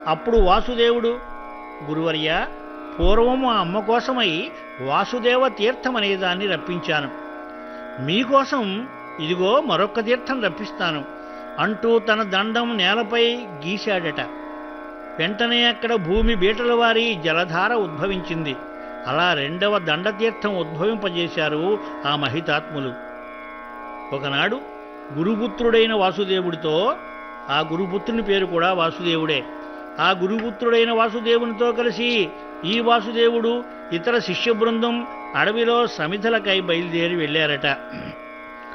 అప్పుడు వాసుదేవుడు గురువర్య పూర్వం మా అమ్మ కోసమై వాసుదేవ తీర్థం అనే దాన్ని రప్పించాను మీకోసం ఇదిగో మరొక్క తీర్థం రప్పిస్తాను అంటూ తన దండం నేలపై గీశాడట వెంటనే అక్కడ భూమి బీటల వారి జలధార ఉద్భవించింది అలా రెండవ దండతీర్థం ఉద్భవింపజేశారు ఆ మహితాత్ములు ఒకనాడు గురుపుత్రుడైన వాసుదేవుడితో ఆ గురుపుత్రుని పేరు కూడా వాసుదేవుడే ఆ గురుపుత్రుడైన వాసుదేవునితో కలిసి ఈ వాసుదేవుడు ఇతర శిష్య బృందం అడవిలో సమిధలకై బయలుదేరి వెళ్ళారట